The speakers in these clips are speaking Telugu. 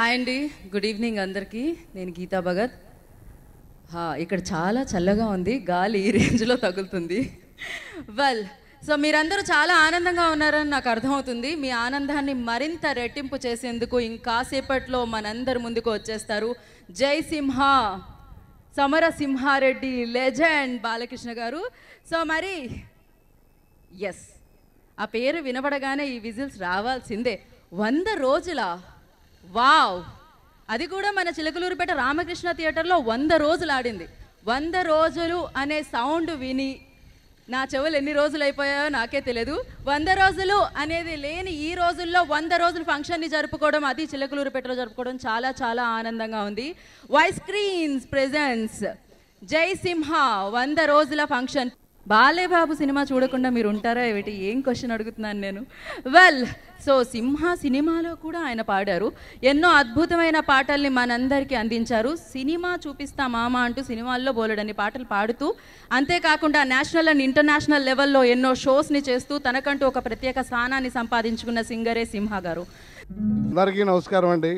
హాయ్ అండి గుడ్ ఈవినింగ్ అందరికీ నేను గీతా భగత్ హా, ఇక్కడ చాలా చల్లగా ఉంది గాలి ఈ రేంజ్లో తగులుతుంది వెల్ సో మీరందరూ చాలా ఆనందంగా ఉన్నారని నాకు అర్థమవుతుంది మీ ఆనందాన్ని మరింత రెట్టింపు చేసేందుకు ఇంకాసేపట్లో మనందరి ముందుకు వచ్చేస్తారు జై సింహ సమరసింహారెడ్డి లెజెండ్ బాలకృష్ణ గారు సో మరి ఎస్ ఆ పేరు వినపడగానే ఈ విజిల్స్ రావాల్సిందే వంద రోజుల వావ్ అది కూడా మన చిలకలూరుపేట రామకృష్ణ థియేటర్లో వంద రోజులు ఆడింది వంద రోజులు అనే సౌండ్ విని నా చెవులు ఎన్ని రోజులు అయిపోయాయో నాకే తెలియదు వంద రోజులు అనేది లేని ఈ రోజుల్లో వంద రోజుల ఫంక్షన్ని జరుపుకోవడం అది చిలకలూరుపేటలో జరుపుకోవడం చాలా చాలా ఆనందంగా ఉంది వై స్క్రీన్స్ ప్రెజెన్స్ జై సింహ వంద రోజుల ఫంక్షన్ బాలేబాబు సినిమా చూడకుండా మీరు ఉంటారా ఏమిటి ఏం క్వశ్చన్ అడుగుతున్నాను నేను వెల్ సో సింహ సినిమాలో కూడా ఆయన పాడారు ఎన్నో అద్భుతమైన పాటల్ని మనందరికీ అందించారు సినిమా చూపిస్తా మామ అంటూ సినిమాల్లో బోలెడన్ని పాటలు పాడుతూ అంతేకాకుండా నేషనల్ అండ్ ఇంటర్నేషనల్ లెవెల్లో ఎన్నో షోస్ని చేస్తూ తనకంటూ ఒక ప్రత్యేక స్థానాన్ని సంపాదించుకున్న సింగరే సింహ గారు అందరికీ నమస్కారం అండి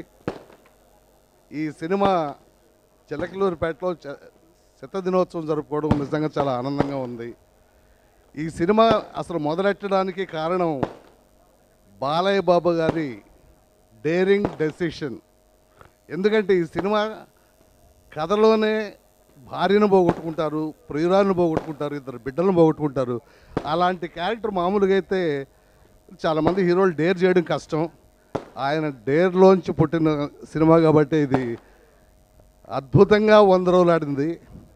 ఈ సినిమా చిలకలూరుపేటలో చ- శత దినోత్సవం జరుపుకోవడం నిజంగా చాలా ఆనందంగా ఉంది ఈ సినిమా అసలు మొదలెట్టడానికి కారణం బాలయ్య బాబు గారి డేరింగ్ డెసిషన్ ఎందుకంటే ఈ సినిమా కథలోనే భార్యను పోగొట్టుకుంటారు ప్రియురాలను పోగొట్టుకుంటారు ఇద్దరు బిడ్డలను పోగొట్టుకుంటారు అలాంటి క్యారెక్టర్ మామూలుగా అయితే చాలామంది హీరోలు డేర్ చేయడం కష్టం ఆయన డేర్లోంచి పుట్టిన సినిమా కాబట్టి ఇది అద్భుతంగా వంద రోజులు ఆడింది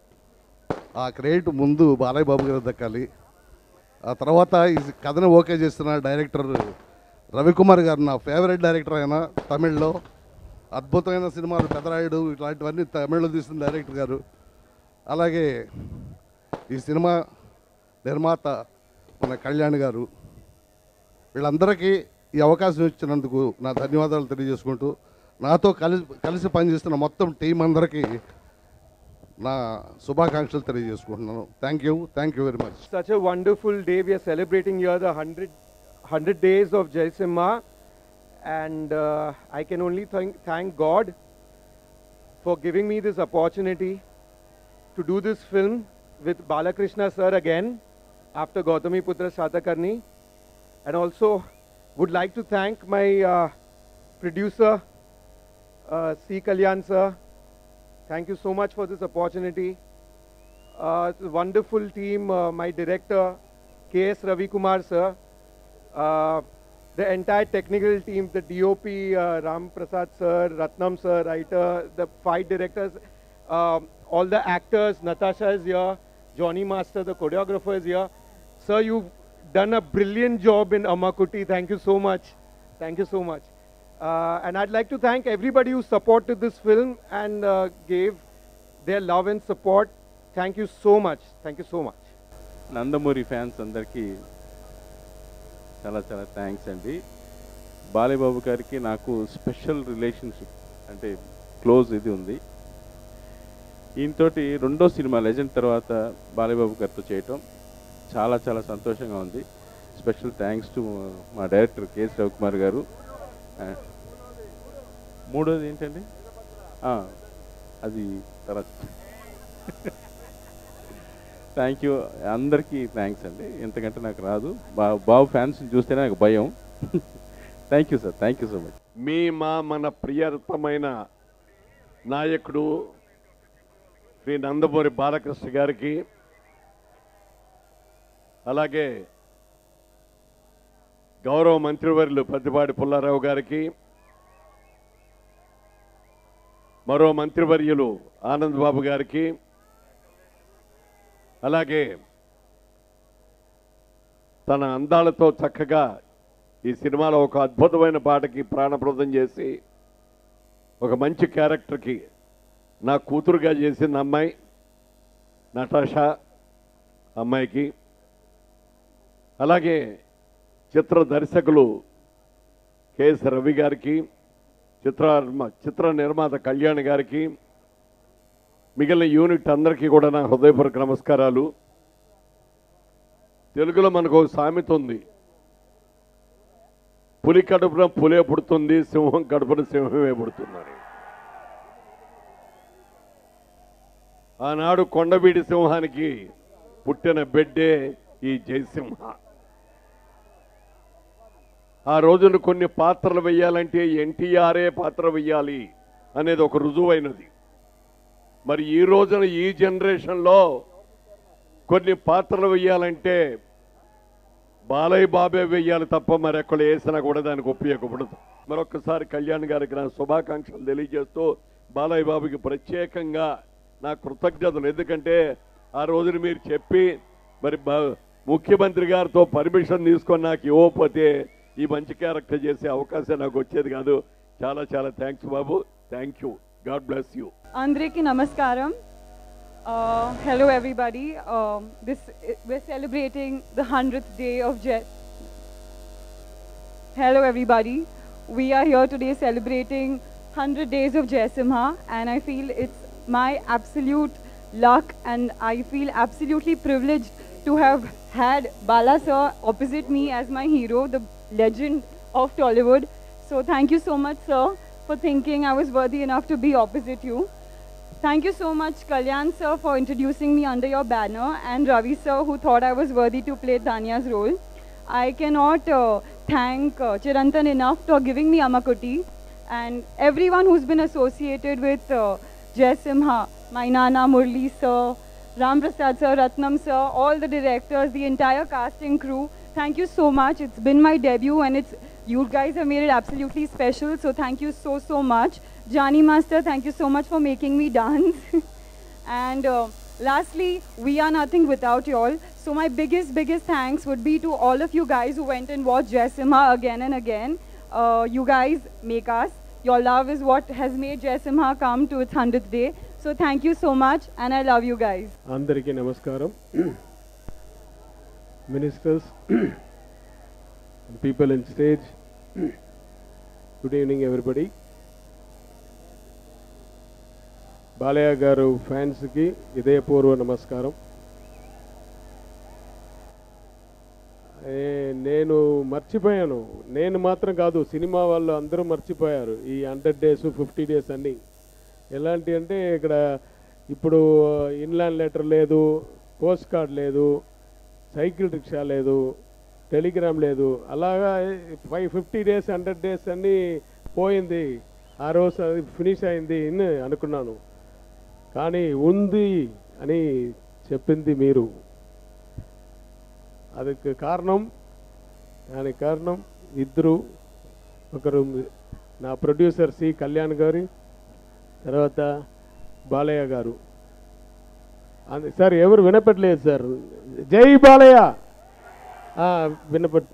ఆ క్రెడిట్ ముందు బాలయ్య బాబు గారు దక్కాలి ఆ తర్వాత ఈ కథను ఓకే చేస్తున్న డైరెక్టర్ రవికుమార్ గారు నా ఫేవరెట్ డైరెక్టర్ ఆయన తమిళ్లో అద్భుతమైన సినిమాలు పెదరాయుడు ఇట్లాంటివన్నీ తమిళ్లో తీసిన డైరెక్టర్ గారు అలాగే ఈ సినిమా నిర్మాత మన కళ్యాణ్ గారు వీళ్ళందరికీ ఈ అవకాశం ఇచ్చినందుకు నా ధన్యవాదాలు తెలియజేసుకుంటూ నాతో కలిసి కలిసి పనిచేస్తున్న మొత్తం టీం అందరికీ నా శుభాకాంక్షలు తెలియజేసుకుంటున్నాను thank you thank you very much such a wonderful day. We are celebrating here the 100, 100 days of Jai Simha. And uh, I can only thank, thank God for giving me this opportunity to do this film with Balakrishna sir again after Gautami Putra Shatakarni. And also would like to thank my uh, producer, uh, C. Kalyan sir. Thank you so much for this opportunity. Uh, it's a wonderful team, uh, my director, K.S. Ravi Kumar sir, uh, the entire technical team, the DOP, uh, Ram Prasad sir, Ratnam sir, writer, the five directors, um all the actors, Natasha is here, Johnny Master, the choreographer is here. Sir, you've done a brilliant job in Amakuti. Thank you so much. Thank you so much. Uh, and I'd like to thank everybody who supported this film and uh, gave their love and support. Thank you so much. Thank you so much. Nandamuri fans అందరికీ చాలా చాలా థ్యాంక్స్ అండి బాలయ్యబాబు గారికి నాకు స్పెషల్ రిలేషన్షిప్ అంటే క్లోజ్ ఇది ఉంది ఈయనతోటి రెండో సినిమా లెజెండ్ తర్వాత బాలయ్యబాబు గారితో చేయటం చాలా చాలా సంతోషంగా ఉంది స్పెషల్ థ్యాంక్స్ టు మా డైరెక్టర్ కేఎస్ రవికుమార్ గారు ఆ, మూడోది ఏంటండి ఆ, అది తర్వాత థ్యాంక్ యూ అందరికీ థ్యాంక్స్ అండి ఎంతకంటే నాకు రాదు బా బాబు ఫ్యాన్స్ చూస్తేనే నాకు భయం thank you sir thank you so much మీ మా మన ప్రియతమైన నాయకుడు శ్రీ నందమూరి బాలకృష్ణ గారికి అలాగే గౌరవ మంత్రివర్యులు పద్దిపాటి పుల్లారావు గారికి మరో మంత్రివర్యులు ఆనంద్ బాబు గారికి అలాగే తన అందాలతో చక్కగా ఈ సినిమాలో ఒక అద్భుతమైన పాటకి ప్రాణప్రదం చేసి ఒక మంచి క్యారెక్టర్కి నా కూతురుగా చేసిన అమ్మాయి నటాషా అమ్మాయికి అలాగే చిత్ర దర్శకులు కెఎస్ రవి గారికి చిత్ర చిత్ర నిర్మాత కళ్యాణ్ గారికి మిగిలిన యూనిట్ అందరికీ కూడా నా హృదయపూర్వక నమస్కారాలు తెలుగులో మనకు ఒక సామెత ఉంది పులి కడుపున పులే పుడుతుంది సింహం కడుపున సింహమే పుడుతుందని ఆనాడు కొండవీడి సింహానికి పుట్టిన బిడ్డే ఈ జయసింహ ఆ రోజున కొన్ని పాత్రలు వేయాలంటే ఎన్టీఆర్ఏ పాత్ర వేయాలి అనేది ఒక రుజువైనది మరి ఈ రోజున ఈ జనరేషన్లో కొన్ని పాత్రలు వేయాలంటే బాలయ్య బాబే వెయ్యాలి తప్ప మరి ఎక్కడ వేసినా కూడా దానికి ఉపయోగపడదు మరొకసారి కళ్యాణ్ గారికి నా శుభాకాంక్షలు తెలియజేస్తూ బాలయ్య బాబుకి ప్రత్యేకంగా నా కృతజ్ఞతలు ఎందుకంటే ఆ రోజున మీరు చెప్పి మరి బ- ముఖ్యమంత్రి గారితో పర్మిషన్ తీసుకొని నాకు ఇవ్వకపోతే ఈ మంచి క్యారెక్టర్ చేసే అవకాశం నాకు వచ్చేది కాదు చాలా చాలా థ్యాంక్స్ బాబు thank you God bless you Andriki Namaskaram. Uh, hello, everybody. Um, this we're celebrating the hundredth day of Jet. Hello, everybody. We are here today celebrating 100 days of Jaisimha, and I feel it's my absolute luck, and I feel absolutely privileged to have had Bala sir opposite me as my hero, the legend of Tollywood. So thank you so much, sir, for thinking I was worthy enough to be opposite you. Thank you so much, Kalyan sir, for introducing me under your banner, and Ravi sir, who thought I was worthy to play Tanya's role. I cannot uh, thank uh, Chirantan enough for giving me Amakuti, and everyone who's been associated with uh, Jai Simha, my Nana Murli sir, Ram Prasad sir, Ratnam sir, all the directors, the entire casting crew. Thank you so much. It's been my debut, and it's you guys have made it absolutely special. So thank you so so much. Jani Master, thank you so much for making me dance. and uh, lastly, we are nothing without you all. So my biggest, biggest thanks would be to all of you guys who went and watched Jaisimha again and again. Uh, you guys make us. Your love is what has made Jaisimha come to its 100th day. So thank you so much and I love you guys. అందరికీ నమస్కారం ministers people in stage good evening everybody Balayya garu ఫ్యాన్స్కి ఇదయపూర్వ నమస్కారం ఏ, నేను మర్చిపోయాను నేను మాత్రం కాదు సినిమా వాళ్ళు అందరూ మర్చిపోయారు ఈ హండ్రెడ్ డేస్ ఫిఫ్టీ డేస్ అన్నీ ఎలాంటి అంటే ఇక్కడ ఇప్పుడు ఇన్లాండ్ లెటర్ లేదు పోస్ట్ కార్డ్ లేదు సైకిల్ రిక్షా లేదు టెలిగ్రామ్ లేదు అలాగా five fifty days hundred days అన్నీ పోయింది ఆ రోజు అది ఫినిష్ అయింది అని అనుకున్నాను కానీ ఉంది అని చెప్పింది మీరు ಅದಕ್ಕೆ కారణం దానికి కారణం ఇద్దరు ఒకరు నా ప్రొడ్యూసర్ సి కళ్యాణ్ గారి తర్వాత బాలయ్య గారు అందు సార్ ఎవరు వినపట్లేదు సార్ జై బాలయ్య ఆ, వినపట్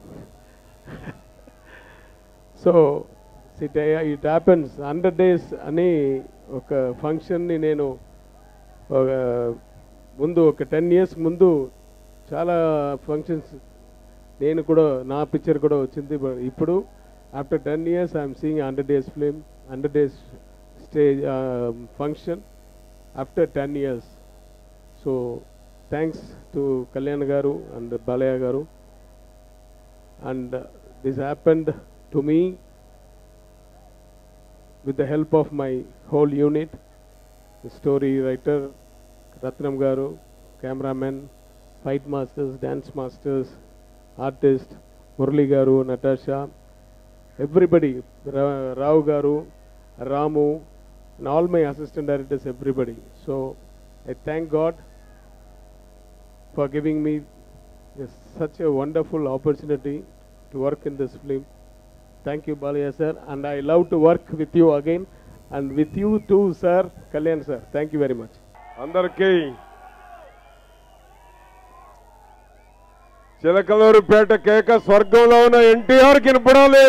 so it it happens hundred days అని ఒక ఫంక్షన్ని నేను ఒక ముందు ఒక టెన్ ఇయర్స్ ముందు చాలా ఫంక్షన్స్ నేను కూడా నా పిక్చర్ కూడా వచ్చింది But ఇప్పుడు after ten years I'm seeing hundred days film hundred days stage function after ten years so thanks to Kalyan garu and Balayya garu and this happened to me with the help of my whole unit, the story writer, Ratnam Garu, cameraman, fight masters, dance masters, artist, Murli Garu, Natasha, everybody, Ra- Rao Garu, Ramu, and all my assistant directors, everybody. So I thank God for giving me this, such a wonderful opportunity to work in this film. Thank you, Balaya sir, and I love to work with you again, and with you too, sir, Kalyan sir. Thank you very much. అందరికీ చిలకలూరుపేట కేక స్వర్గంలో ఉన్న ఎన్టీఆర్ వినపడాలి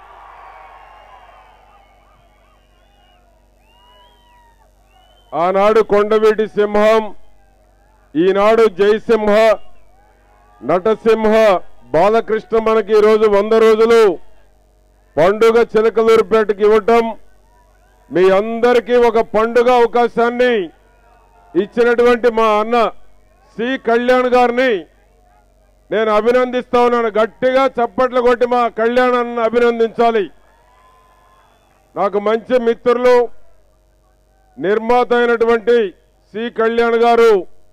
ఆనాడు కొండవీటి సింహం ఈనాడు జయసింహ నటసింహ బాలకృష్ణ మనకి ఈరోజు వంద రోజులు పండుగ చిలకలూరుపేటకి ఇవ్వటం మీ అందరికీ ఒక పండుగ అవకాశాన్ని ఇచ్చినటువంటి మా అన్న సి కళ్యాణ్ గారిని నేను అభినందిస్తా ఉన్నాను గట్టిగా చప్పట్లు కొట్టి మా కళ్యాణాన్ని అభినందించాలి నాకు మంచి మిత్రులు నిర్మాత అయినటువంటి సి కళ్యాణ్ గారు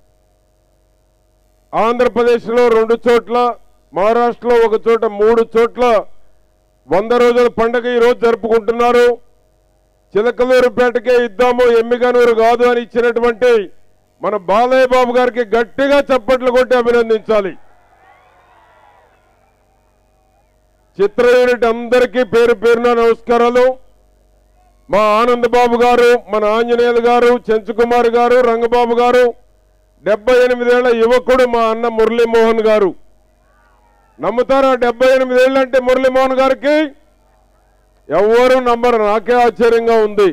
ఆంధ్రప్రదేశ్లో రెండు చోట్ల మహారాష్ట్రలో ఒక చోట మూడు చోట్ల వంద రోజుల పండుగ ఈరోజు జరుపుకుంటున్నారు చిలకలూరుపేటకే ఇద్దాము ఎమ్మిగనూరు కాదు అని ఇచ్చినటువంటి మన బాలయ్య బాబు గారికి గట్టిగా చప్పట్లు కొట్టి అభినందించాలి చిత్ర యూనిట్ అందరికీ పేరు పేరున నమస్కారాలు మా ఆనంద్ బాబు గారు మన ఆంజనేయులు గారు చెంచుకుమార్ గారు రంగబాబు గారు డెబ్బై ఎనిమిదేళ్ల యువకుడు మా అన్న మురళీమోహన్ గారు నమ్ముతారా డెబ్బై ఎనిమిదేళ్ళు అంటే మురళీమోహన్ గారికి ఎవరు నమ్మరు నాకే ఆశ్చర్యంగా ఉంది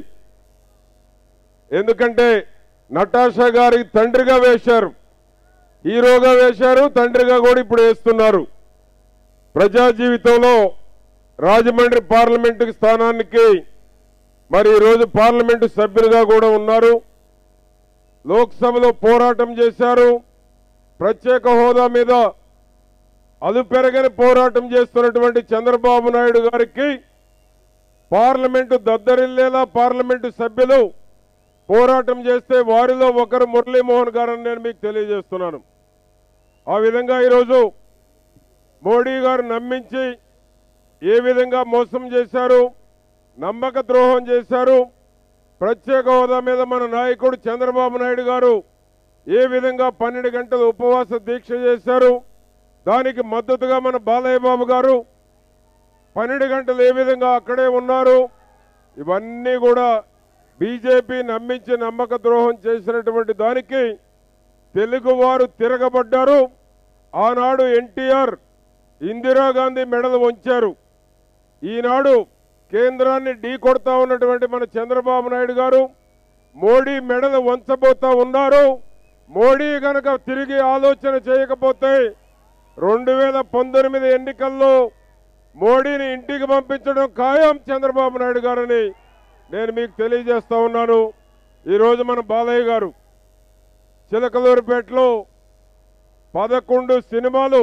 ఎందుకంటే నటాషా గారికి తండ్రిగా వేశారు హీరోగా వేశారు తండ్రిగా కూడా ఇప్పుడు వేస్తున్నారు ప్రజా జీవితంలో రాజమండ్రి పార్లమెంటు స్థానానికి మరి ఈరోజు పార్లమెంటు సభ్యులుగా కూడా ఉన్నారు లోక్సభలో పోరాటం చేశారు ప్రత్యేక హోదా మీద అదుపెరగని పోరాటం చేస్తున్నటువంటి చంద్రబాబు నాయుడు గారికి పార్లమెంటు దద్దరిల్లేలా పార్లమెంటు సభ్యులు పోరాటం చేస్తే వారిలో ఒకరు మురళీమోహన్ గారని నేను మీకు తెలియజేస్తున్నాను ఆ విధంగా ఈరోజు మోడీ గారు నమ్మించి ఏ విధంగా మోసం చేశారు నమ్మక ద్రోహం చేశారు ప్రత్యేక హోదా మీద మన నాయకుడు చంద్రబాబు నాయుడు గారు ఏ విధంగా పన్నెండు గంటలు ఉపవాస దీక్ష చేశారు దానికి మద్దతుగా మన బాలయ్య బాబు గారు పన్నెండు గంటలు ఏ విధంగా అక్కడే ఉన్నారు ఇవన్నీ కూడా బీజేపీ నమ్మించి నమ్మక ద్రోహం చేసినటువంటి దానికి తెలుగువారు తిరగబడ్డారు ఆనాడు ఎన్టీఆర్ ఇందిరాగాంధీ మెడలు వంచారు ఈనాడు కేంద్రాన్ని ఢీ కొడతా ఉన్నటువంటి మన చంద్రబాబు నాయుడు గారు మోడీ మెడలు వంచబోతా ఉన్నారు మోడీ గనక తిరిగి ఆలోచన చేయకపోతే రెండు వేల పంతొమ్మిది ఎన్నికల్లో మోడీని ఇంటికి పంపించడం ఖాయం చంద్రబాబు నాయుడు గారని నేను మీకు తెలియజేస్తా ఉన్నాను ఈరోజు మన బాలయ్య గారు చిలకలూరుపేటలో పదకొండు సినిమాలు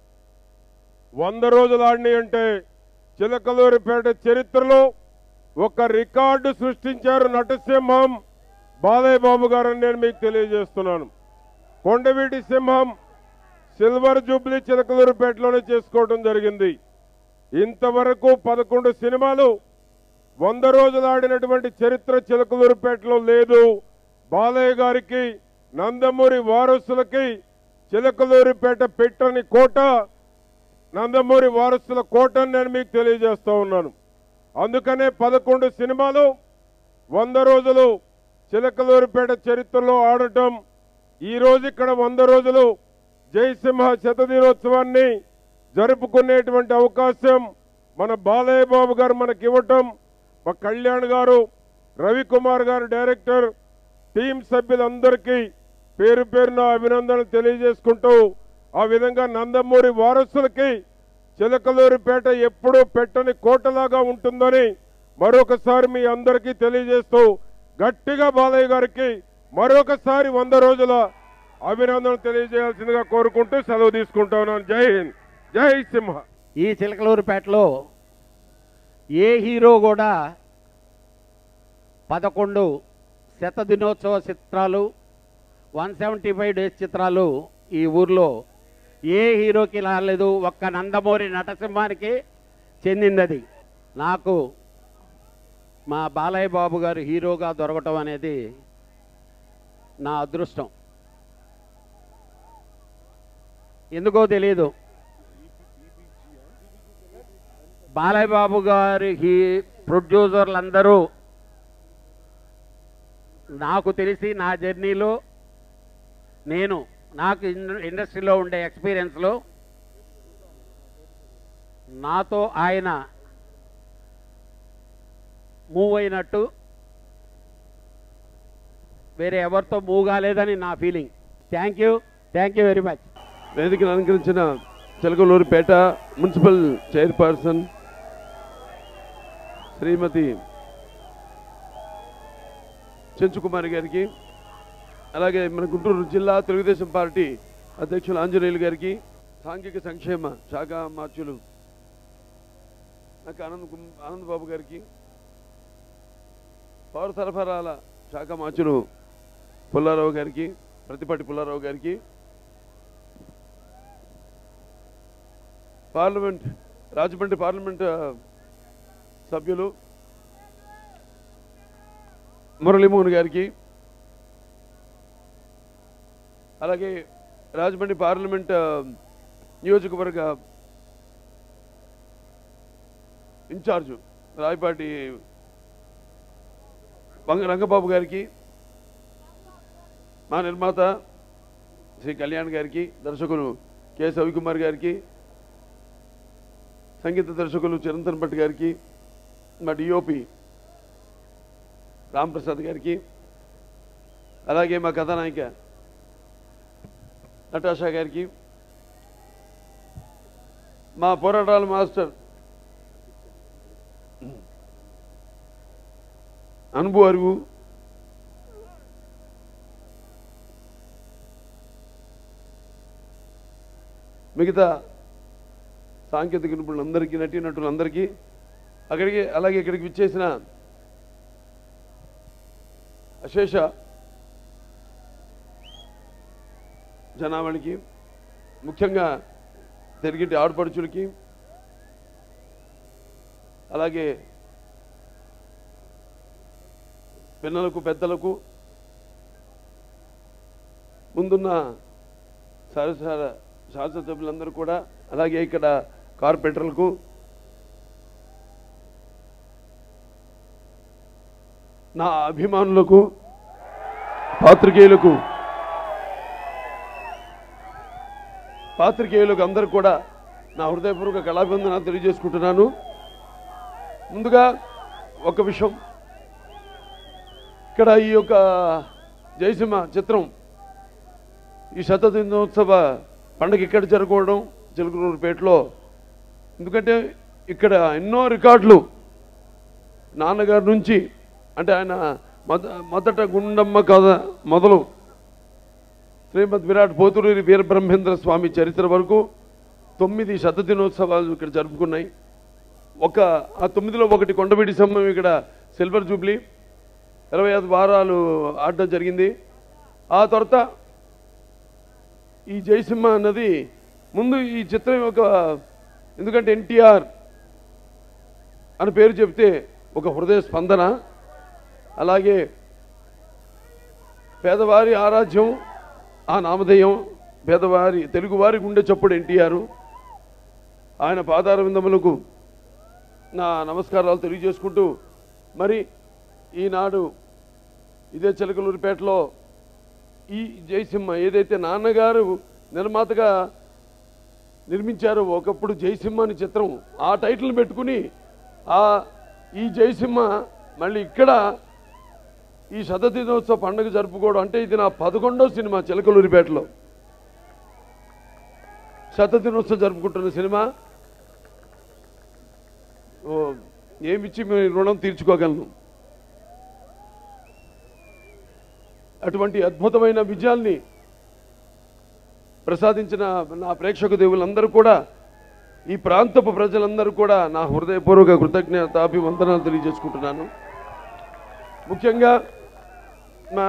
వంద రోజులు ఆడినాయి అంటే చిలకలూరిపేట చరిత్రలో ఒక రికార్డు సృష్టించారు నటసింహం బాలయ్య బాబు గారని నేను మీకు తెలియజేస్తున్నాను కొండవీటి సింహం సిల్వర్ జూబ్లీ చిలకలూరుపేటలోనే చేసుకోవడం జరిగింది ఇంతవరకు పదకొండు సినిమాలు వంద రోజులు ఆడినటువంటి చరిత్ర చిలకలూరుపేటలో లేదు బాలయ్య గారికి నందమూరి వారసులకి చిలకలూరిపేట పెట్టని కోట నందమూరి వారసుల కోటని నేను మీకు తెలియజేస్తా ఉన్నాను అందుకనే పదకొండు సినిమాలు వంద రోజులు చిలకలూరిపేట చరిత్రలో ఆడటం ఈ రోజు ఇక్కడ వంద రోజులు జయసింహ శతదినోత్సవాన్ని జరుపుకునేటువంటి అవకాశం మన బాలయ్య బాబు గారు మనకి ఇవ్వటం మా కళ్యాణ్ గారు రవికుమార్ గారు డైరెక్టర్ టీం సభ్యులందరికీ పేరు పేరున అభినందనలు తెలియజేసుకుంటూ ఆ విధంగా నందమూరి వారసులకి చిలకలూరిపేట ఎప్పుడూ పెట్టని కోటలాగా ఉంటుందని మరొకసారి మీ అందరికీ తెలియజేస్తూ గట్టిగా బాలయ్య గారికి మరొకసారి వంద రోజుల అభినందనలు తెలియజేయాల్సిందిగా కోరుకుంటూ సెలవు తీసుకుంటా ఉన్నాను జై హింద్ జై సింహ ఈ చిలకలూరుపేటలో ఏ హీరో కూడా పదకొండు శత దినోత్సవ చిత్రాలు వన్ సెవెంటీ ఫైవ్ డేస్ చిత్రాలు ఈ ఊర్లో ఏ హీరోకి రాలేదు ఒక్క నందమూరి నటసింహానికి చెందిందది నాకు మా బాలయ్య బాబు గారు హీరోగా దొరకటం అనేది నా అదృష్టం ఎందుకో తెలియదు బాలయ్య బాబు గారి హీ ప్రొడ్యూసర్లందరూ నాకు తెలిసి నా జర్నీలో నేను నాకు ఇన్- ఇండస్ట్రీలో ఉండే ఎక్స్పీరియన్స్లో నాతో ఆయన మూవ్ అయినట్టు వేరే ఎవరితో మూవ్ కాలేదని నా feeling thank you thank you very much వేదికను అలంకరించిన చిలకలూరుపేట మున్సిపల్ చైర్పర్సన్ శ్రీమతి చెంచుకుమారి గారికి అలాగే మన గుంటూరు జిల్లా తెలుగుదేశం పార్టీ అధ్యక్షులు ఆంజనేయులు గారికి సాంఘిక సంక్షేమ శాఖ మార్చులు నాకు ఆనంద్ కుమ్- ఆనంద్ బాబు గారికి పౌర సరఫరాల శాఖ మార్చులు పుల్లారావు గారికి ప్రతిపాటి పుల్లారావు గారికి పార్లమెంట్ రాజమండ్రి పార్లమెంట్ ఆ, సభ్యులు మురళీమోహన్ గారికి అలాగే రాజమండ్రి పార్లమెంట్ ఆ, నియోజకవర్గ ఇన్ఛార్జు రాయపాటి బంగ రంగబాబు గారికి మా నిర్మాత శ్రీ కళ్యాణ్ గారికి దర్శకులు కె రవికుమార్ గారికి సంగీత దర్శకులు చిరంతన్ భట్ గారికి మా డిఓపి రాంప్రసాద్ గారికి అలాగే మా కథానాయిక నటాషా గారికి మా పోరాటాల మాస్టర్ అనుభు అరుగు మిగతా సాంకేతిక నిపుణులందరికీ నటీనటులందరికీ అక్కడికి అలాగే ఇక్కడికి విచ్చేసిన అశేష జనావళికి ముఖ్యంగా తిరిగిటి ఆడపడుచులకి అలాగే పిల్లలకు పెద్దలకు ముందున్న సరసర శాసనసభ్యులందరూ కూడా అలాగే ఇక్కడ కార్పొరేటర్లకు నా అభిమానులకు పాత్రికేయులకు పాత్రికేయులకు అందరూ కూడా నా హృదయపూర్వక కళాభివందన తెలియజేసుకుంటున్నాను ముందుగా ఒక విషయం ఇక్కడ ఈ యొక్క జయసింహ చిత్రం ఈ శతదినోత్సవ పండగ ఇక్కడ జరుపుకోవడం చిలుకలూరుపేటలో ఎందుకంటే ఇక్కడ ఎన్నో రికార్డులు నాన్నగారి నుంచి అంటే ఆయన మొద మొదట గుండమ్మ కథ మొదలు శ్రీమద్ విరాట్ పోతులూరి వీరబ్రహ్మేంద్ర స్వామి చరిత్ర వరకు తొమ్మిది శతదినోత్సవాలు ఇక్కడ జరుపుకున్నాయి ఒక ఆ తొమ్మిదిలో ఒకటి కొండవీటి సమయం ఇక్కడ సిల్వర్ జూబ్లీ ఇరవై ఐదు వారాలు ఆడడం జరిగింది ఆ తర్వాత ఈ జయసింహ అన్నది ముందు ఈ చిత్రం ఒక ఎందుకంటే ఎన్టీఆర్ అని పేరు చెప్తే ఒక హృదయ స్పందన అలాగే పేదవారి ఆరాధ్యం ఆ నామధేయం పేదవారి తెలుగువారి గుండె చప్పుడు ఎన్టీఆర్ ఆయన పాదార విందములకు నా నమస్కారాలు తెలియజేసుకుంటూ మరి ఈనాడు ఇదే చిలకలూరిపేటలో ఈ జయసింహ ఏదైతే నాన్నగారు నిర్మాతగా నిర్మించారో ఒకప్పుడు జయసింహ అని చిత్రం ఆ టైటిల్ పెట్టుకుని ఆ ఈ జయసింహ మళ్ళీ ఇక్కడ ఈ శతదినోత్సవ పండుగ జరుపుకోవడం అంటే ఇది నా పదకొండో సినిమా చిలకలూరిపేటలో శతదినోత్సవం జరుపుకుంటున్న సినిమా ఓ ఏమిచ్చి మీ రుణం తీర్చుకోగలను అటువంటి అద్భుతమైన విజయాల్ని ప్రసాదించిన నా ప్రేక్షక దేవులందరూ కూడా ఈ ప్రాంతపు ప్రజలందరూ కూడా నా హృదయపూర్వక కృతజ్ఞతాభివందనాలు తెలియజేసుకుంటున్నాను ముఖ్యంగా మా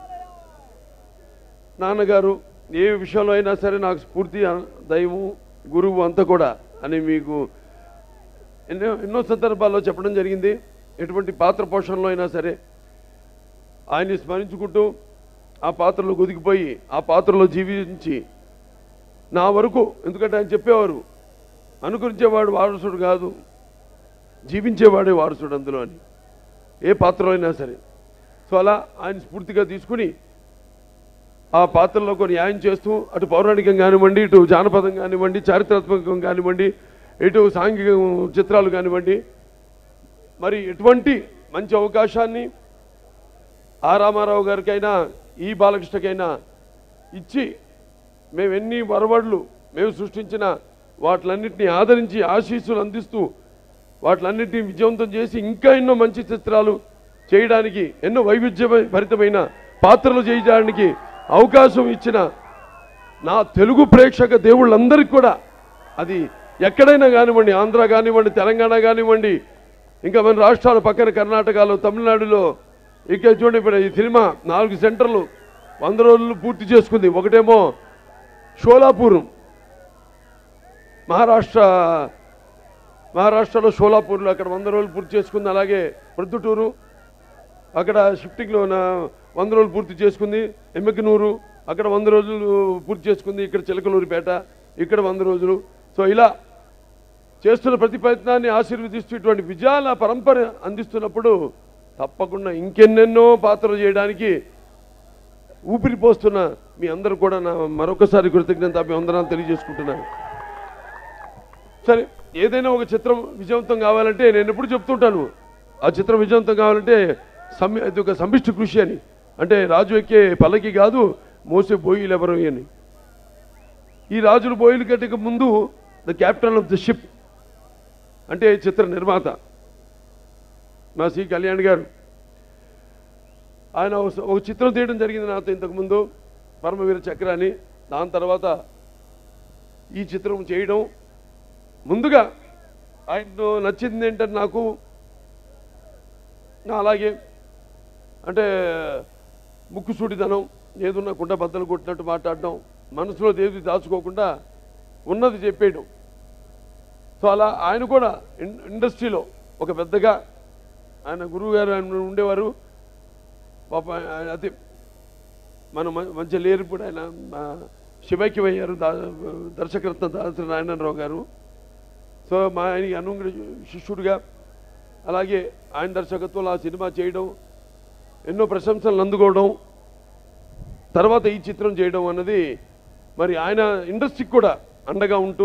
నాన్నగారు ఏ విషయంలో అయినా సరే నాకు స్ఫూర్తి దైవం గురువు అంతా కూడా అని మీకు ఎన్నో ఎన్నో సందర్భాల్లో చెప్పడం జరిగింది ఎటువంటి పాత్ర పోషణలో అయినా సరే ఆయన్ని స్మరించుకుంటూ ఆ పాత్రలో ఒదిగిపోయి ఆ పాత్రలో జీవించి నా వరకు ఎందుకంటే ఆయన చెప్పేవారు అనుకరించేవాడు వారసుడు కాదు జీవించేవాడే వారసుడు అందులో అని ఏ పాత్రలో అయినా సరే సో అలా ఆయన స్ఫూర్తిగా తీసుకుని ఆ పాత్రలో కొన్ని న్యాయం చేస్తూ అటు పౌరాణికం కానివ్వండి ఇటు జానపదం కానివ్వండి చారిత్రాత్మకం కానివ్వండి ఇటు సాంఘిక చిత్రాలు కానివ్వండి మరి ఎటువంటి మంచి అవకాశాన్ని ఆ రామారావు గారికైనా ఈ బాలకృష్ణకైనా ఇచ్చి మేము ఎన్ని వరవడ్లు మేము సృష్టించిన వాటిలన్నింటినీ ఆదరించి ఆశీస్సులు అందిస్తూ వాటిలన్నింటినీ విజయవంతం చేసి ఇంకా ఎన్నో మంచి చిత్రాలు చేయడానికి ఎన్నో వైవిధ్య భరితమైన పాత్రలు చేయడానికి అవకాశం ఇచ్చిన నా తెలుగు ప్రేక్షక దేవుళ్ళందరికీ కూడా అది ఎక్కడైనా కానివ్వండి ఆంధ్ర కానివ్వండి తెలంగాణ కానివ్వండి ఇంకా మన రాష్ట్రాల పక్కన కర్ణాటకలో తమిళనాడులో ఇక చూడండి ఇప్పుడు ఈ సినిమా నాలుగు సెంటర్లు వంద రోజులు పూర్తి చేసుకుంది ఒకటేమో షోలాపూర్ మహారాష్ట్ర మహారాష్ట్రలో షోలాపూర్లో అక్కడ వంద రోజులు పూర్తి చేసుకుంది అలాగే ప్రొద్దుటూరు అక్కడ షిఫ్టింగ్లో నా వంద రోజులు పూర్తి చేసుకుంది ఎమ్మెకనూరు అక్కడ వంద రోజులు పూర్తి చేసుకుంది ఇక్కడ చిలకలూరిపేట ఇక్కడ వంద రోజులు సో ఇలా చేస్తున్న ప్రతి ప్రయత్నాన్ని ఆశీర్వదిస్తూ ఇటువంటి విజయాల పరంపర అందిస్తున్నప్పుడు తప్పకుండా ఇంకెన్నెన్నో పాత్రలు చేయడానికి ఊపిరి పోస్తున్న మీ అందరూ కూడా నా మరొకసారి కృతజ్ఞత అభివందనాలు తెలియజేసుకుంటున్నాను సరే ఏదైనా ఒక చిత్రం విజయవంతం కావాలంటే నేను ఎప్పుడు చెప్తుంటాను ఆ చిత్రం విజయవంతం కావాలంటే సమ్మి అది ఒక సమిష్టి కృషి అని అంటే రాజు ఎక్కే పల్లకి కాదు మోసే బోయిలు ఎవరు అని ఈ రాజులు బోయిలు కట్టక ముందు the captain of the ship అంటే చిత్ర నిర్మాత మా సి కళ్యాణ్ గారు ఆయన ఒక- ఒక చిత్రం తీయడం జరిగింది నాతో ఇంతకుముందు పరమవీర చక్ర అని దాని తర్వాత ఈ చిత్రం చేయడం ముందుగా ఆయన నచ్చింది ఏంటంటే నాకు నా అలాగే అంటే ముక్కుసూటిదనం ఏదున్నా కుండ బద్దలు కొట్టినట్టు మాట్లాడడం మనసులో ఏది దాచుకోకుండా ఉన్నది చెప్పేయడం సో అలా ఆయన కూడా ఇన్- ఇండస్ట్రీలో ఒక పెద్దగా ఆయన గురువు గారు ఆయన ఉండేవారు పాప ఆయన అతి మన మ- మంచి లేరు ఇప్పుడు ఆయన ఆ, శివైక్యం అయ్యారు దా దర్శకరత్న దాసరి నారాయణరావు గారు సో మా ఆయనకి అనుంగుడ శిష్యుడిగా అలాగే ఆయన దర్శకత్వంలో ఆ సినిమా చేయడం ఎన్నో ప్రశంసలు అందుకోవడం తర్వాత ఈ చిత్రం చేయడం అన్నది మరి ఆయన ఇండస్ట్రీకి కూడా అండగా ఉంటూ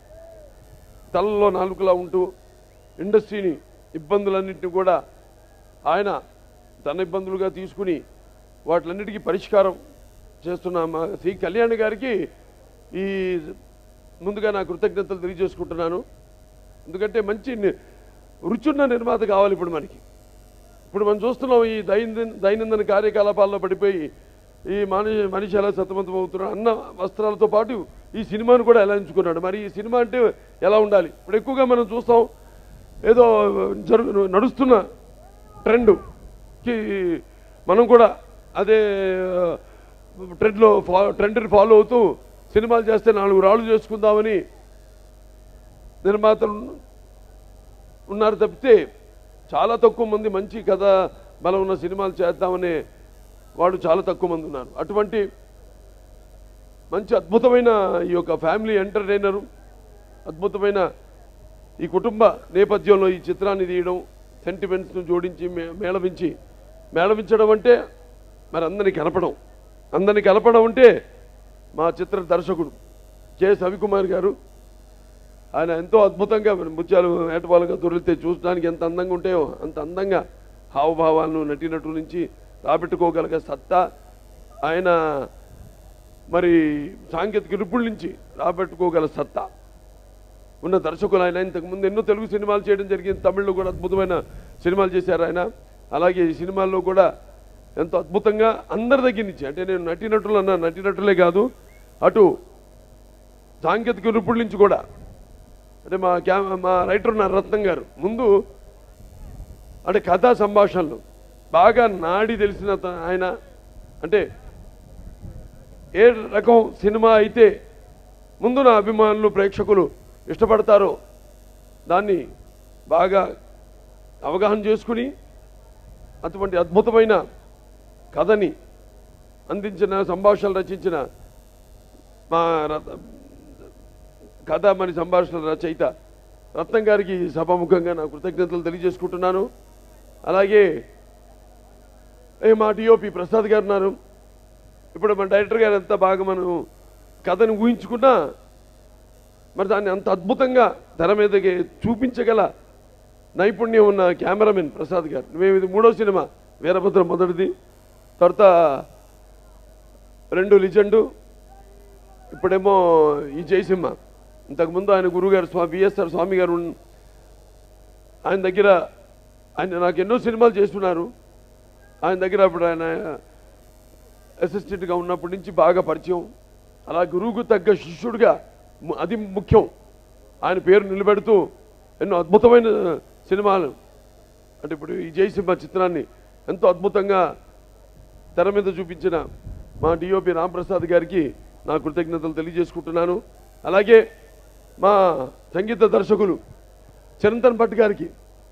తలలో నాలుకలా ఉంటూ ఇండస్ట్రీని ఇబ్బందులన్నింటినీ కూడా ఆయన తన ఇబ్బందులుగా తీసుకుని వాటిలన్నిటికీ పరిష్కారం చేస్తున్న మా శ్రీ కళ్యాణ్ గారికి ఈ ముందుగా నా కృతజ్ఞతలు తెలియజేసుకుంటున్నాను ఎందుకంటే మంచి ని- రుచున్న నిర్మాత కావాలి ఇప్పుడు మనకి ఇప్పుడు మనం చూస్తున్నాం ఈ దైనందిన దైనందిన కార్యకలాపాల్లో పడిపోయి ఈ మనిషి మనిషి ఎలా సతమతం అవుతున్నాడు అన్న వస్త్రాలతో పాటు ఈ సినిమాను కూడా ఎలా ఎంచుకున్నాడు మరి ఈ సినిమా అంటే ఎలా ఉండాలి ఇప్పుడు ఎక్కువగా మనం చూస్తాం ఏదో జరుగు నడుస్తున్న ట్రెండ్కి మనం కూడా అదే ట్రెండ్లో ఫా ట్రెండ్ని ఫాలో అవుతూ సినిమాలు చేస్తే నాలుగు రాళ్ళు చేసుకుందామని నిర్మాతలు ఉన్నారు తప్పితే చాలా తక్కువ మంది మంచి కథ బలం ఉన్న సినిమాలు చేద్దామనే వాళ్ళు చాలా తక్కువ మంది ఉన్నారు అటువంటి మంచి అద్భుతమైన ఈ యొక్క ఫ్యామిలీ ఎంటర్టైనరు అద్భుతమైన ఈ కుటుంబ నేపథ్యంలో ఈ చిత్రాన్ని తీయడం సెంటిమెంట్స్ను జోడించి మే మేళవించి మేళవించడం అంటే మరి అందరినీ కలపడం అందరినీ కలపడం అంటే మా చిత్ర దర్శకుడు కె రవికుమార్ గారు ఆయన ఎంతో అద్భుతంగా ముత్యాలు ఏటవాలుగా దొరికితే చూడడానికి ఎంత అందంగా ఉంటాయో అంత అందంగా హావభావాలను నటినటు నుంచి రాబెట్టుకోగలిగే సత్తా ఆయన మరి సాంకేతిక నిపుణుల నుంచి రాబెట్టుకోగల సత్తా ఉన్న దర్శకులు ఆయన ఇంతకుముందు ఎన్నో తెలుగు సినిమాలు చేయడం జరిగింది తమిళ్లో కూడా అద్భుతమైన సినిమాలు చేశారు ఆయన అలాగే ఈ సినిమాల్లో కూడా ఎంతో అద్భుతంగా అందరి దగ్గర నుంచి అంటే నేను నటినటులు అన్న నటినటులే కాదు అటు సాంకేతిక నిపుణుల నుంచి కూడా అంటే మా క్యా మా రైటర్ ఉన్నారు రత్నం గారు ముందు అంటే కథా సంభాషణలు బాగా నాడి తెలిసిన త- ఆయన అంటే ఏ రకం సినిమా అయితే ముందు నా అభిమానులు ప్రేక్షకులు ఇష్టపడతారో దాన్ని బాగా అవగాహన చేసుకుని అటువంటి అద్భుతమైన కథని అందించిన సంభాషణలు రచించిన మా రత- కథ మరి సంభాషణ రచయిత రత్నం గారికి సభాముఖంగా నా కృతజ్ఞతలు తెలియజేసుకుంటున్నాను అలాగే ఏ మా డిఓపి ప్రసాద్ గారు ఉన్నారు ఇప్పుడు మన డైరెక్టర్ గారు ఎంత బాగా మనం కథను ఊహించుకున్నా మరి దాన్ని అంత అద్భుతంగా తెర మీదకి చూపించగల నైపుణ్యం ఉన్న కెమెరామెన్ ప్రసాద్ గారు మేము ఇది మూడో సినిమా వీరభద్ర మొదటిది తర్వాత రెండు లిజెండు ఇప్పుడేమో ఈ జయసింహ ఇంతకుముందు ఆయన గురుగారు స్వామి విఎస్ఆర్ స్వామి గారు ఉన్- ఆయన దగ్గర ఆయన నాకు ఎన్నో సినిమాలు చేస్తున్నారు ఆయన దగ్గర అప్పుడు ఆయన అసిస్టెంట్గా ఉన్నప్పటి నుంచి బాగా పరిచయం అలా గురువుకు తగ్గ శిష్యుడిగా ము- అది ముఖ్యం ఆయన పేరు నిలబెడుతూ ఎన్నో అద్భుతమైన సినిమాలు అంటే ఇప్పుడు ఈ జయసింహ చిత్రాన్ని ఎంతో అద్భుతంగా తెర మీద చూపించిన మా డిఓపి రాంప్రసాద్ గారికి నా కృతజ్ఞతలు తెలియజేసుకుంటున్నాను అలాగే మా సంగీత దర్శకులు చిరంతన్ భట్ గారికి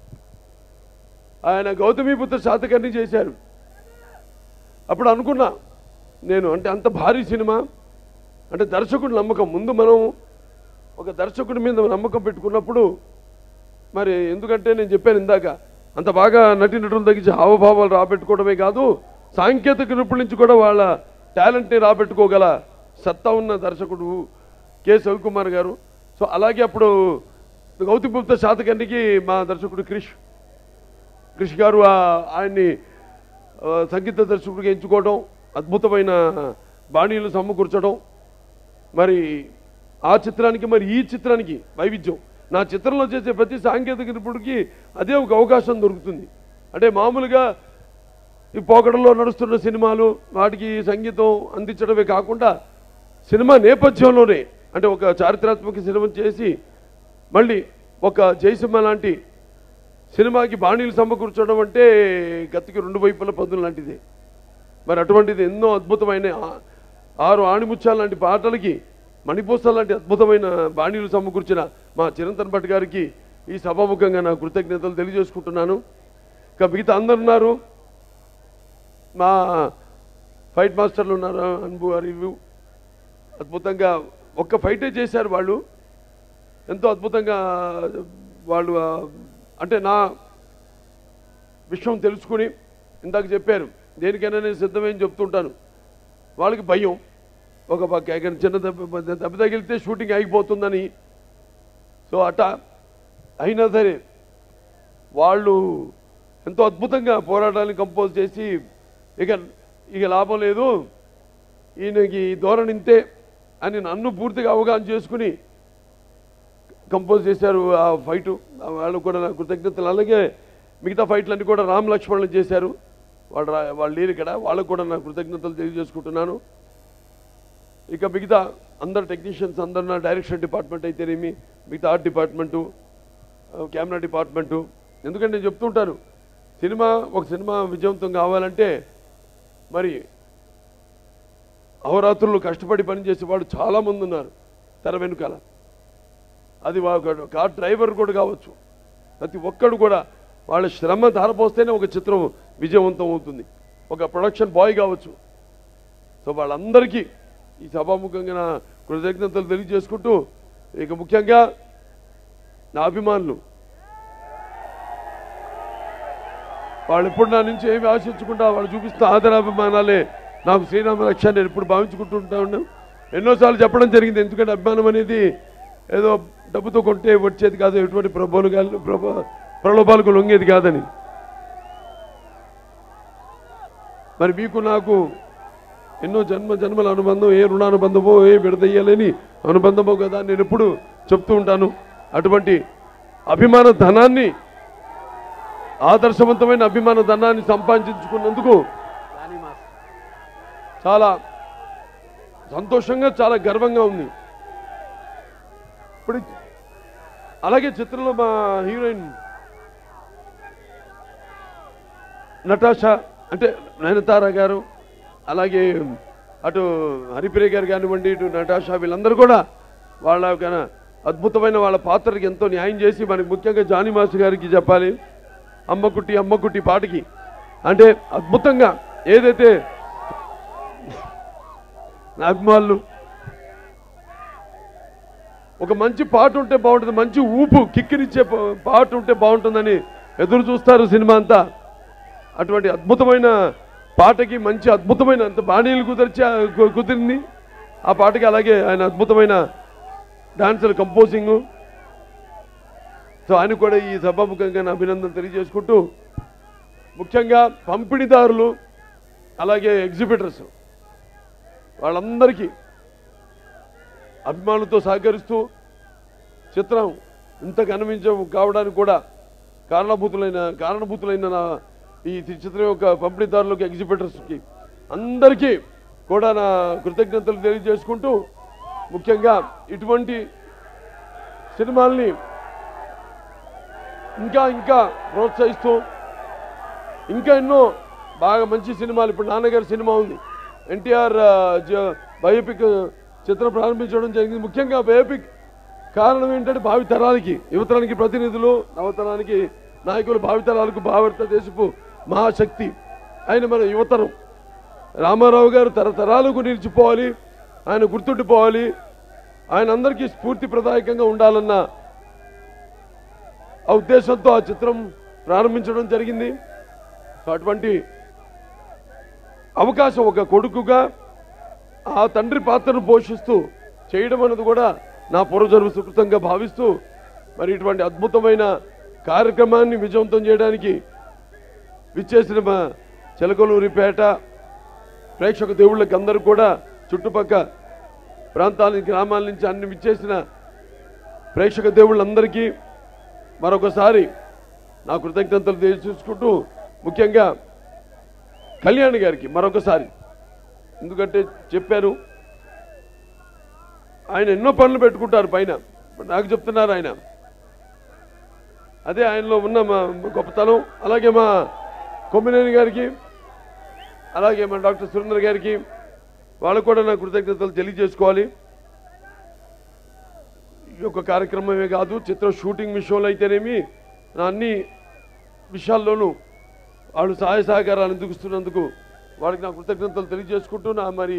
ఆయన గౌతమీపుత్ర శాతకర్ణి చేశారు అప్పుడు అనుకున్నా నేను అంటే అంత భారీ సినిమా అంటే దర్శకుడి నమ్మకం ముందు మనం ఒక దర్శకుడి మీద నమ్మకం పెట్టుకున్నప్పుడు మరి ఎందుకంటే నేను చెప్పాను ఇందాక అంత బాగా నటీనటులు తగ్గించి హావభావాలు రాబెట్టుకోవడమే కాదు సాంకేతిక నిపుణుల నుంచి కూడా వాళ్ళ టాలెంట్ని రాబెట్టుకోగల సత్తా ఉన్న దర్శకుడు కె శివకుమార్ గారు సో అలాగే అప్పుడు గౌతమిపుత్ర శాతకర్ణికి మా దర్శకుడు క్రిష్ క్రిష్ గారు ఆ- ఆయన్ని ఆ, సంగీత దర్శకుడిగా ఎంచుకోవడం అద్భుతమైన బాణీలు సమకూర్చడం మరి ఆ చిత్రానికి మరి ఈ చిత్రానికి వైవిధ్యం నా చిత్రంలో చేసే ప్రతి సాంకేతిక నిపుణుడికి అదే ఒక అవకాశం దొరుకుతుంది అంటే మామూలుగా ఈ పోకడలో నడుస్తున్న సినిమాలు వాటికి సంగీతం అందించడమే కాకుండా సినిమా నేపథ్యంలోనే అంటే ఒక చారిత్రాత్మక సినిమా చేసి మళ్ళీ ఒక జయసింహ లాంటి సినిమాకి బాణీలు సమకూర్చడం అంటే గతికి రెండు వైపుల పదులు లాంటిది మరి అటువంటిది ఎన్నో అద్భుతమైన ఆ- ఆరు ఆణిముత్యాల లాంటి పాటలకి మణిపూస లాంటి అద్భుతమైన బాణీలు సమకూర్చిన మా చిరంతన్ భట్ గారికి ఈ సభాముఖంగా నా కృతజ్ఞతలు తెలియజేసుకుంటున్నాను ఇక మిగతా అందరు ఉన్నారు మా ఫైట్ మాస్టర్లు ఉన్నారు అన్బు అరివు అద్భుతంగా ఒక్క ఫైటే చేశారు వాళ్ళు ఎంతో అద్భుతంగా వాళ్ళు ఆ, అంటే నా విషయం తెలుసుకుని ఇందాక చెప్పారు దేనికైనా నేను సిద్ధమని చెప్తుంటాను వాళ్ళకి భయం ఒక పక్క ఎక్కడ చిన్న దెబ్బ దెబ్బ తగిలితే షూటింగ్ ఆగిపోతుందని సో అట్ట అయినా సరే వాళ్ళు ఎంతో అద్భుతంగా పోరాటాన్ని కంపోజ్ చేసి ఇక ఇక లాభం లేదు ఈయనకి ఈ ధోరణి ఇంతే అని నన్ను పూర్తిగా అవగాహన చేసుకుని కంపోజ్ చేశారు ఆ ఫైటు వాళ్ళు కూడా నా కృతజ్ఞతలు అలాగే మిగతా ఫైట్లన్నీ కూడా రామ్ లక్ష్మణులు చేశారు వాళ్ళు రా- వాళ్ళు లేరు ఇక్కడ వాళ్ళకు కూడా నా కృతజ్ఞతలు తెలియజేసుకుంటున్నాను ఇక మిగతా అందరు టెక్నీషియన్స్ అందరు నా డైరెక్షన్ డిపార్ట్మెంట్ అయితేనేమి మిగతా ఆర్ట్ డిపార్ట్మెంటు ఆ, కెమెరా డిపార్ట్మెంటు ఎందుకంటే నేను చెప్తుంటాను సినిమా ఒక సినిమా విజయవంతం కావాలంటే మరి అహోరాత్రులు కష్టపడి పనిచేసే వాళ్ళు చాలామంది ఉన్నారు తెర వెనుకాల అది వా- కార్ డ్రైవర్ కూడా కావచ్చు ప్రతి ఒక్కడు కూడా వాళ్ళ శ్రమ ధారపోస్తేనే ఒక చిత్రం విజయవంతం అవుతుంది ఒక ప్రొడక్షన్ బాయ్ కావచ్చు సో వాళ్ళందరికీ ఈ సభాముఖంగా నా కృతజ్ఞతలు తెలియజేసుకుంటూ ఇక ముఖ్యంగా నా అభిమానులు వాళ్ళు ఎప్పుడు నా నుంచి ఏమి ఆశించకుండా వాళ్ళు చూపిస్తున్న ఆదరాభిమానాలే నాకు శ్రీరామ లక్ష్యాన్ని నేను ఎప్పుడు భావించుకుంటూ ఉంటాను ఎన్నోసార్లు చెప్పడం జరిగింది ఎందుకంటే అభిమానం అనేది ఏదో డబ్బుతో కొంటే వచ్చేది కాదు ఎటువంటి ప్రబోలు ప్రభ ప్రలోభాలకు లొంగేది కాదని మరి మీకు నాకు ఎన్నో జన్మ జన్మల అనుబంధం ఏ రుణానుబంధమో ఏ విడదయ్యలేని అనుబంధమో కదా నేను ఎప్పుడు చెప్తూ ఉంటాను అటువంటి అభిమాన ధనాన్ని ఆదర్శవంతమైన అభిమాన ధనాన్ని సంపాదించుకున్నందుకు చాలా సంతోషంగా చాలా గర్వంగా ఉంది ఇప్పుడు అలాగే చిత్రంలో మా హీరోయిన్ నటాషా అంటే నయనతార గారు అలాగే అటు హరిప్రియ గారు కానివ్వండి ఇటు నటాషా వీళ్ళందరూ కూడా వాళ్ళ ఒక అద్భుతమైన వాళ్ళ పాత్రకి ఎంతో న్యాయం చేసి మనకి ముఖ్యంగా జానీ మాస్టర్ గారికి చెప్పాలి అమ్మకుట్టి అమ్మకుట్టి పాటకి అంటే అద్భుతంగా ఏదైతే నా అభిమానులు ఒక మంచి పాట ఉంటే బాగుంటుంది మంచి ఊపు కిక్కిరిచ్చే ప- పాట ఉంటే బాగుంటుందని ఎదురు చూస్తారు సినిమా అంతా అటువంటి అద్భుతమైన పాటకి మంచి అద్భుతమైన అంత బాణీలు కుదిర్చి కు- కుదిరింది ఆ పాటకి అలాగే ఆయన అద్భుతమైన డాన్సులు కంపోజింగు సో ఆయన కూడా ఈ సభాముఖంగా నా అభినందన తెలియజేసుకుంటూ ముఖ్యంగా పంపిణీదారులు అలాగే ఎగ్జిబిటర్స్ వాళ్ళందరికీ అభిమానులతో సహకరిస్తూ చిత్రం ఇంత కనిపించ కావడానికి కూడా కారణభూతులైన కారణభూతులైన నా ఈ చిత్రం యొక్క పంపిణీదారులకు ఎగ్జిబిటర్స్కి అందరికీ కూడా నా కృతజ్ఞతలు తెలియజేసుకుంటూ ముఖ్యంగా ఇటువంటి సినిమాల్ని ఇంకా ఇంకా ప్రోత్సహిస్తూ ఇంకా ఎన్నో బాగా మంచి సినిమాలు ఇప్పుడు నాన్నగారి సినిమా ఉంది ఎన్టీఆర్ బయోపిక్ చిత్రం ప్రారంభించడం జరిగింది ముఖ్యంగా బయోపిక్ కారణం ఏంటంటే భావి తరాలకి యువతరానికి ప్రతినిధులు నవతరానికి నాయకులు భావితరాలకు భారత దేశపు మహాశక్తి ఆయన మన యువతరం రామారావు గారు తరతరాలకు నిలిచిపోవాలి ఆయన గుర్తుండిపోవాలి ఆయన అందరికీ స్ఫూర్తి ప్రదాయకంగా ఉండాలన్న ఆ ఉద్దేశంతో ఆ చిత్రం ప్రారంభించడం జరిగింది సో అటువంటి అవకాశం ఒక కొడుకుగా ఆ తండ్రి పాత్రను పోషిస్తూ చేయడం అన్నది కూడా నా పూర్వజన్మ సుకృతంగా భావిస్తూ మరి ఇటువంటి అద్భుతమైన కార్యక్రమాన్ని విజయవంతం చేయడానికి విచ్చేసిన మా చిలకలూరిపేట ప్రేక్షక దేవుళ్ళకి అందరూ కూడా చుట్టుపక్క ప్రాంతాల నుంచి, గ్రామాల నుంచి అన్ని విచ్చేసిన ప్రేక్షక దేవుళ్ళందరికీ మరొకసారి నా కృతజ్ఞతలు తెలియజేసుకుంటూ ముఖ్యంగా కళ్యాణ్ గారికి మరొకసారి ఎందుకంటే చెప్పారు ఆయన ఎన్నో పనులు పెట్టుకుంటారు పైన ఇప్పుడు నాకు చెప్తున్నారు ఆయన అదే ఆయనలో ఉన్న మా గొప్పతనం అలాగే మా కొమ్మినేని గారికి అలాగే మా డాక్టర్ సురేందర్ గారికి వాళ్ళకు కూడా నా కృతజ్ఞతలు తెలియజేసుకోవాలి ఈ యొక్క కార్యక్రమమే కాదు చిత్ర షూటింగ్ విషయంలో అయితేనేమి నా అన్ని విషయాల్లోనూ వాళ్ళు సహాయ సహకారాలు అందిస్తున్నందుకు వాళ్ళకి నా కృతజ్ఞతలు తెలియజేసుకుంటూ నా మరి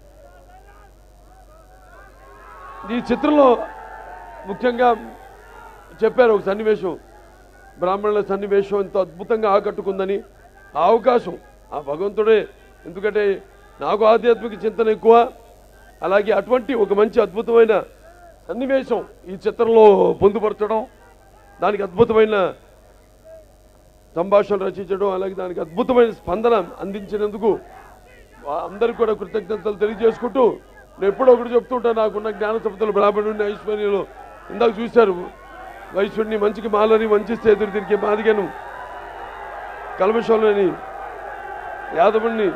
ఈ చిత్రంలో ముఖ్యంగా చెప్పారు ఒక సన్నివేశం బ్రాహ్మణుల సన్నివేశం ఎంతో అద్భుతంగా ఆకట్టుకుందని ఆ అవకాశం ఆ భగవంతుడే ఎందుకంటే నాకు ఆధ్యాత్మిక చింతన ఎక్కువ అలాగే అటువంటి ఒక మంచి అద్భుతమైన సన్నివేశం ఈ చిత్రంలో పొందుపరచడం దానికి అద్భుతమైన సంభాషణ రచించడం అలాగే దానికి అద్భుతమైన స్పందన అందించినందుకు వా- అందరికీ కూడా కృతజ్ఞతలు తెలియజేసుకుంటూ నేను ఎప్పుడో ఒకటి చెప్తుంటాను నాకున్న జ్ఞాన సంపదలు బ్రాహ్మణుడిని ఐశ్వర్యంలో ఇందాక చూశారు వైశ్యుడిని మంచికి మాలని వంచిస్తే ఎదురు తిరిగే మాదిగను కల్మషంలోని యాదవుణ్ణి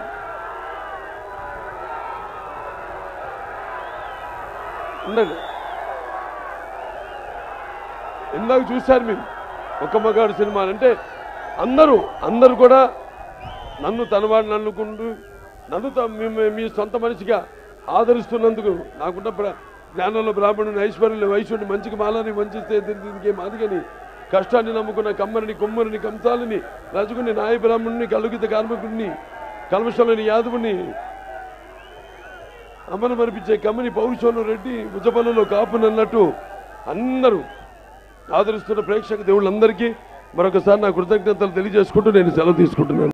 ఉండండి ఇందాక చూశారు మీరు ఒక్క మగాడు సినిమాలు అంటే అందరూ అందరూ కూడా నన్ను తనవాడిని అనుకుంటూ నన్ను త- మీ- మీ- మీ సొంత మనిషిగా ఆదరిస్తున్నందుకు నాకున్న ప్ర- జ్ఞానంలో బ్రాహ్మణుని ఐశ్వర్యుని వైశ్యుడిని మంచికి మాలని వంచిస్తే దీనికి మాదిగని కష్టాన్ని నమ్ముకున్న కమ్మరిని కొమ్మరిని కంసాలని రజకుని నాయ బ్రాహ్మణుని కలుగిత కార్మికుడిని కల్మషంలోని యాదవుని అమ్మను మరిపించే కమ్మని పౌరుషంలో రెడ్డి భుజబలలో కాపునన్నట్టు అందరూ ఆదరిస్తున్న ప్రేక్షక దేవుళ్ళందరికీ మరొకసారి నా కృతజ్ఞతలు తెలియజేసుకుంటూ నేను సెలవు తీసుకుంటున్నాను